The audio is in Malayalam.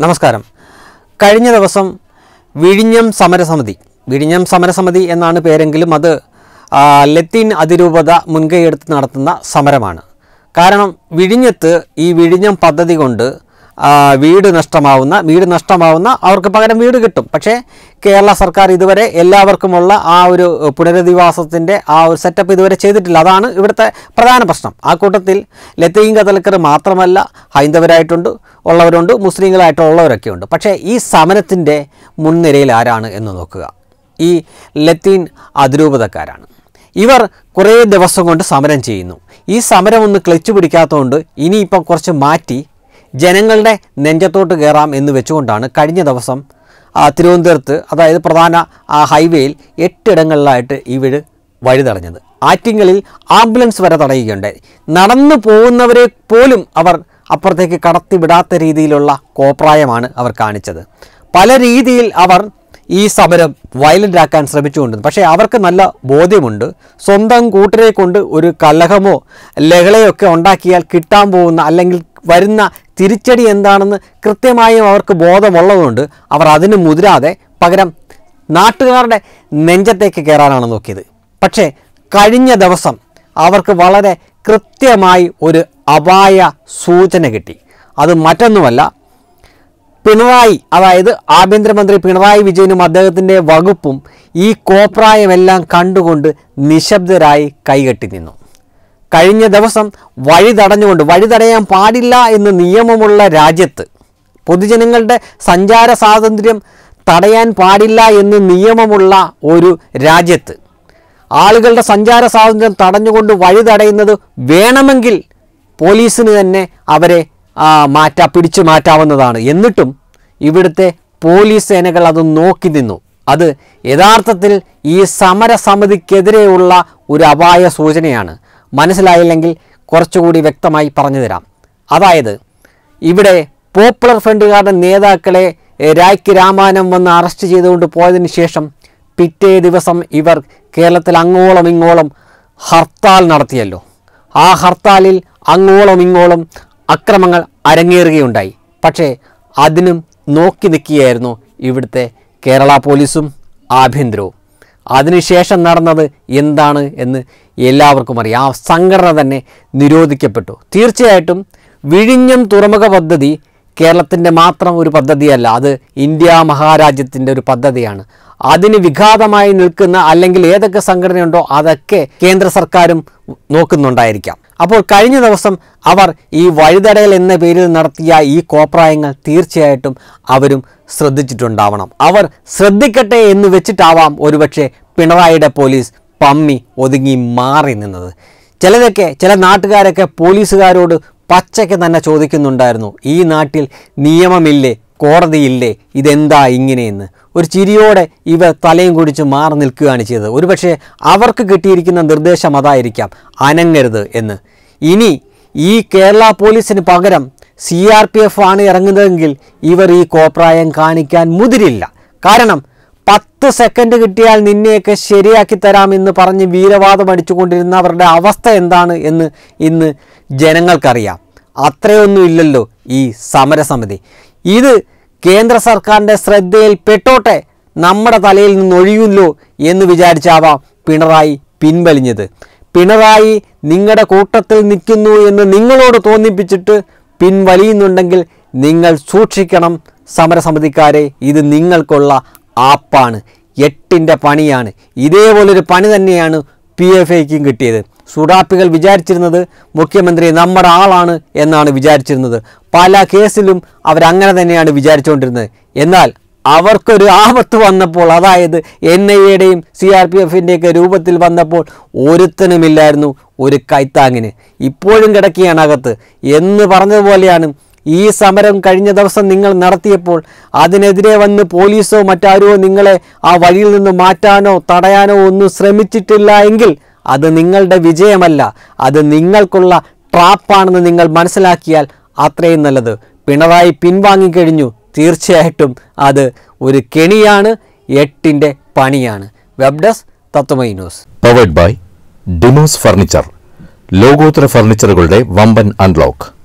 നമസ്കാരം കഴിഞ്ഞ ദിവസം വിഴിഞ്ഞം സമരസമിതി വിഴിഞ്ഞം സമരസമിതി എന്നാണ് പേരെങ്കിലും അത് ആ, ലത്തീൻ അതിരൂപത മുൻകൈയെടുത്ത് നടത്തുന്ന സമരമാണ് കാരണം വിഴിഞ്ഞത്ത് ഈ വിഴിഞ്ഞം പദ്ധതി കൊണ്ട് ആ, വീട് നഷ്ടമാവുന്ന വീട് നഷ്ടമാവുന്ന അവർക്ക് പകരം വീട് കിട്ടും പക്ഷേ കേരള സർക്കാർ ഇതുവരെ എല്ലാവർക്കുമുള്ള ആ ഒരു പുനരധിവാസത്തിൻ്റെ ആ ഒരു സെറ്റപ്പ് ഇതുവരെ ചെയ്തിട്ടില്ല അതാണ് ഇവിടുത്തെ പ്രധാന പ്രശ്നം ആ കൂട്ടത്തിൽ ലത്തീൻ കതലക്കർ മാത്രമല്ല ഹൈന്ദവരായിട്ടുണ്ട് ഉള്ളവരുണ്ട് മുസ്ലിങ്ങളായിട്ടുള്ളവരൊക്കെ ഉണ്ട് പക്ഷേ ഈ സമരത്തിൻ്റെ മുൻനിരയിൽ ആരാണ് എന്ന് നോക്കുക ഈ ലത്തീൻ അതിരൂപതക്കാരാണ് ഇവർ കുറേ ദിവസം കൊണ്ട് സമരം ചെയ്യുന്നു ഈ സമരം ഒന്ന് ക്ലച്ച് പിടിക്കാത്തതുകൊണ്ട് ഇനിയിപ്പം കുറച്ച് മാറ്റി ജനങ്ങളുടെ നെഞ്ചത്തോട്ട് കയറാം എന്ന് വെച്ചുകൊണ്ടാണ് കഴിഞ്ഞ ദിവസം ആ, തിരുവനന്തപുരത്ത് അതായത് പ്രധാന ആ ഹൈവേയിൽ എട്ടിടങ്ങളിലായിട്ട് ഇവർ വഴി തടഞ്ഞത് ആറ്റിങ്ങലിൽ ആംബുലൻസ് വരെ തടയുകയുണ്ടായി നടന്നു പോകുന്നവരെ പോലും അവർ അപ്പുറത്തേക്ക് കടത്തിവിടാത്ത രീതിയിലുള്ള കോപ്രായമാണ് അവർ കാണിച്ചത് പല രീതിയിൽ അവർ ഈ സമരം വയലൻ്റ് ആക്കാൻ ശ്രമിച്ചുകൊണ്ടിരുന്നു പക്ഷേ അവർക്ക് നല്ല ബോധ്യമുണ്ട് സ്വന്തം കൂട്ടരെ കൊണ്ട് ഒരു കലഹമോ ലഹളയോ ഒക്കെ ഉണ്ടാക്കിയാൽ കിട്ടാൻ പോകുന്ന അല്ലെങ്കിൽ വരുന്ന തിരിച്ചടി എന്താണെന്ന് കൃത്യമായും അവർക്ക് ബോധമുള്ളതുകൊണ്ട് അവർ അതിന് മുതിരാതെ പകരം നാട്ടുകാരുടെ നെഞ്ചത്തേക്ക് കയറാനാണ് നോക്കിയത് പക്ഷേ കഴിഞ്ഞ ദിവസം അവർക്ക് വളരെ കൃത്യമായി ഒരു അപായ സൂചന കിട്ടി അത് മറ്റൊന്നുമല്ല പിണറായി അതായത് ആഭ്യന്തരമന്ത്രി പിണറായി വിജയനും അദ്ദേഹത്തിൻ്റെ വകുപ്പും ഈ കോപ്രായമെല്ലാം കണ്ടുകൊണ്ട് നിശബ്ദരായി കൈകെട്ടി നിന്നു കഴിഞ്ഞ ദിവസം വഴി തടഞ്ഞുകൊണ്ട് വഴി തടയാൻ പാടില്ല എന്ന് നിയമമുള്ള രാജ്യത്ത് പൊതുജനങ്ങളുടെ സഞ്ചാര സ്വാതന്ത്ര്യം തടയാൻ പാടില്ല എന്ന് നിയമമുള്ള ഒരു രാജ്യത്ത് ആളുകളുടെ സഞ്ചാര സ്വാതന്ത്ര്യം തടഞ്ഞുകൊണ്ട് വഴി തടയുന്നത് വേണമെങ്കിൽ പോലീസിന് തന്നെ അവരെ ആ, മാറ്റാ പിടിച്ചു മാറ്റാവുന്നതാണ് എന്നിട്ടും ഇവിടുത്തെ പോലീസ് സേനകൾ അത് നോക്കി നിന്നു അത് യഥാർത്ഥത്തിൽ ഈ സമരസമിതിക്കെതിരെയുള്ള ഒരു അപായ സൂചനയാണ് മനസ്സിലായില്ലെങ്കിൽ കുറച്ചുകൂടി വ്യക്തമായി പറഞ്ഞു തരാം അതായത് ഇവിടെ പോപ്പുലർ ഫ്രണ്ടുകാരുടെ നേതാക്കളെ എ, രായ്ക്ക് രാമാനം വന്ന് അറസ്റ്റ് ചെയ്തുകൊണ്ട് പോയതിനു ശേഷം പിറ്റേ ദിവസം ഇവർ കേരളത്തിൽ അങ്ങോളം ഇങ്ങോളം ഹർത്താൽ നടത്തിയല്ലോ ആ ഹർത്താലിൽ അങ്ങോളം ഇങ്ങോളം അക്രമങ്ങൾ അരങ്ങേറുകയുണ്ടായി പക്ഷേ അതിനും നോക്കി നിൽക്കുകയായിരുന്നു ഇവിടുത്തെ കേരള പോലീസും ആഭ്യന്തരവും അതിനുശേഷം നടന്നത് എന്താണ് എന്ന് എല്ലാവർക്കും അറിയാം ആ സംഘടന തന്നെ നിരോധിക്കപ്പെട്ടു തീർച്ചയായിട്ടും വിഴിഞ്ഞം തുറമുഖ പദ്ധതി കേരളത്തിൻ്റെ മാത്രം ഒരു പദ്ധതിയല്ല അത് ഇന്ത്യ മഹാരാജ്യത്തിൻ്റെ ഒരു പദ്ധതിയാണ് അതിന് വിഘാതമായി നിൽക്കുന്ന അല്ലെങ്കിൽ ഏതൊക്കെ സംഘടനയുണ്ടോ അതൊക്കെ കേന്ദ്ര സർക്കാരും നോക്കുന്നുണ്ടായിരിക്കാം അപ്പോൾ കഴിഞ്ഞ ദിവസം അവർ ഈ വഴിതടയൽ എന്ന പേരിൽ നടത്തിയ ഈ കോപ്രായങ്ങൾ തീർച്ചയായിട്ടും അവരും ശ്രദ്ധിച്ചിട്ടുണ്ടാവണം അവർ ശ്രദ്ധിക്കട്ടെ എന്ന് വെച്ചിട്ടാവാം ഒരുപക്ഷെ പിണറായിയുടെ പോലീസ് പമ്മി ഒതുങ്ങി മാറി നിന്നത് ചിലരൊക്കെ ചില നാട്ടുകാരൊക്കെ പോലീസുകാരോട് പച്ചയ്ക്ക് തന്നെ ചോദിക്കുന്നുണ്ടായിരുന്നു ഈ നാട്ടിൽ നിയമമില്ലേ കോടതിയില്ലേ ഇതെന്താ ഇങ്ങനെയെന്ന് ഒരു ചിരിയോടെ ഇവർ തലയും കുടിച്ച് മാറി നിൽക്കുകയാണ് ചെയ്തത് ഒരുപക്ഷെ അവർക്ക് കിട്ടിയിരിക്കുന്ന നിർദ്ദേശം അതായിരിക്കാം അനങ്ങരുത് എന്ന് ഇനി ഈ കേരള പോലീസിന് പകരം സി ആർ പി എഫ് ആണ് ഇറങ്ങുന്നതെങ്കിൽ ഇവർ ഈ കോപ്രായം കാണിക്കാൻ മുതിരില്ല കാരണം പത്ത് സെക്കൻഡ് കിട്ടിയാൽ നിന്നെയൊക്കെ ശരിയാക്കി തരാമെന്ന് പറഞ്ഞ് വീരവാദം അടിച്ചുകൊണ്ടിരുന്നവരുടെ അവസ്ഥ എന്താണ് എന്ന് ഇന്ന് ജനങ്ങൾക്കറിയാം അത്രയൊന്നും ഇല്ലല്ലോ ഈ സമരസമിതി ഇത് കേന്ദ്ര സർക്കാരിൻ്റെ ശ്രദ്ധയിൽ പെട്ടോട്ടെ നമ്മുടെ തലയിൽ നിന്ന് ഒഴിയുമല്ലോ എന്ന് വിചാരിച്ചാവാം പിണറായി പിൻവലിഞ്ഞത് പിണറായി നിങ്ങളുടെ കൂട്ടത്തിൽ നിൽക്കുന്നു എന്ന് നിങ്ങളോട് തോന്നിപ്പിച്ചിട്ട് പിൻവലിയുന്നുണ്ടെങ്കിൽ നിങ്ങൾ സൂക്ഷിക്കണം സമരസമിതിക്കാരെ ഇത് നിങ്ങൾക്കുള്ള ആപ്പാണ് എട്ടിൻ്റെ പണിയാണ് ഇതേപോലൊരു പണി തന്നെയാണ് പി എഫ് ഐക്കും കിട്ടിയത് സുഡാപ്പികൾ വിചാരിച്ചിരുന്നത് മുഖ്യമന്ത്രി നമ്മുടെ ആളാണ് എന്നാണ് വിചാരിച്ചിരുന്നത് പല കേസിലും അവരങ്ങനെ തന്നെയാണ് വിചാരിച്ചുകൊണ്ടിരുന്നത് എന്നാൽ അവർക്കൊരു ആപത്ത് വന്നപ്പോൾ അതായത് എൻ ഐ എയുടെയും സി ആർ പി എഫിൻ്റെയൊക്കെ രൂപത്തിൽ വന്നപ്പോൾ ഒരുത്തനുമില്ലായിരുന്നു ഒരു കൈത്താങ്ങിന് ഇപ്പോഴും കിടക്കുകയാണ് അകത്ത് എന്ന് പറഞ്ഞതുപോലെയാണ് ഈ സമരം കഴിഞ്ഞ ദിവസം നിങ്ങൾ നടത്തിയപ്പോൾ അതിനെതിരെ വന്ന് പോലീസോ മറ്റാരോ നിങ്ങളെ ആ വഴിയിൽ നിന്ന് മാറ്റാനോ തടയാനോ ഒന്നും ശ്രമിച്ചിട്ടില്ല എങ്കിൽ അത് നിങ്ങളുടെ വിജയമല്ല അത് നിങ്ങൾക്കുള്ള ട്രാപ്പാണെന്ന് നിങ്ങൾ മനസ്സിലാക്കിയാൽ അത്രയും നല്ലത് പിണറായി പിൻവാങ്ങിക്കഴിഞ്ഞു തീർച്ചയായിട്ടും അത് ഒരു കെണിയാണ് എട്ടിൻ്റെ പണിയാണ് web desk Tatwamayi news powered by ഡിമോസ് ഫർണിച്ചർ ലോകോത്തര ഫർണിച്ചറുകളുടെ വമ്പൻ അൺലോക്ക്